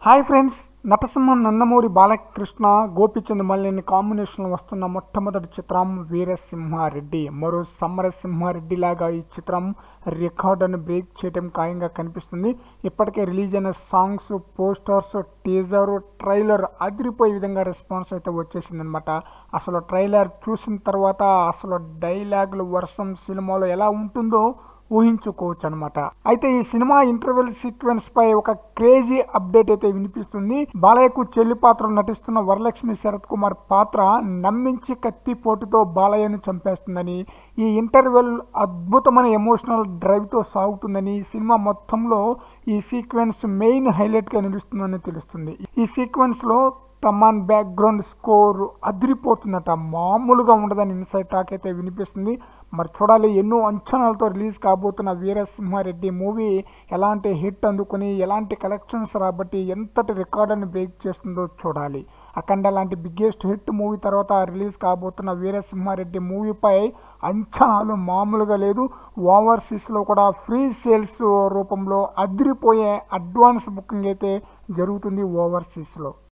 hi friends నటసింహం నందమూరి బాలకృష్ణ గోపిచంద్ మల్లిని కాంబినేషన్లో వస్తున్న మొట్టమొదటి చిత్రం వీరసింహారెడ్డి మరో సమరసింహారెడ్డి లాగా ఈ చిత్రం రికార్డును బ్రేక్ చేయడం ఖాయంగా కనిపిస్తుంది ఇప్పటికే రిలీజ్ అయిన సాంగ్స్ పోస్టర్స్ టీజర్ ట్రైలర్ అదిరిపోయే విధంగా రెస్పాన్స్ అయితే వచ్చేసిందనమాట అసలు ట్రైలర్ చూసిన తర్వాత అసలు డైలాగులు వర్షం సినిమాలో ఎలా ఉంటుందో ఊహించుకోవచ్చు అనమాట అయితే ఈ సినిమా ఇంటర్వెల్ సీక్వెన్స్ పై ఒక క్రేజీ అప్డేట్ అయితే వినిపిస్తుంది బాలయ్యకు చెల్లి పాత్ర నటిస్తున్న వరలక్ష్మి శరత్ కుమార్ పాత్ర నమ్మించి కత్తి పోటుతో బాలయ్యను చంపేస్తుందని ఈ ఇంటర్వెల్ అద్భుతమైన ఎమోషనల్ డ్రైవ్తో సాగుతుందని ఈ సినిమా మొత్తంలో ఈ సీక్వెన్స్ మెయిన్ హైలైట్గా నిలుస్తుందని తెలుస్తుంది ఈ సీక్వెన్స్లో తమాన్ బ్యాక్గ్రౌండ్ స్కోర్ అదిరిపోతుందట మామూలుగా ఉండదని ఇన్సైడ్ టాక్ అయితే వినిపిస్తుంది మరి చూడాలి ఎన్నో అంచనాలతో రిలీజ్ కాబోతున్న వీరసింహారెడ్డి మూవీ ఎలాంటి హిట్ అందుకుని ఎలాంటి కలెక్షన్స్ రాబట్టి ఎంతటి రికార్డుని బ్రేక్ చేస్తుందో చూడాలి అఖండ లాంటి బిగ్గెస్ట్ హిట్ మూవీ తర్వాత రిలీజ్ కాబోతున్న వీరసింహారెడ్డి మూవీపై అంచనాలు మామూలుగా లేదు ఓవర్సీస్లో కూడా ఫ్రీ సేల్స్ రూపంలో అదిరిపోయే అడ్వాన్స్ బుకింగ్ అయితే జరుగుతుంది ఓవర్సీస్లో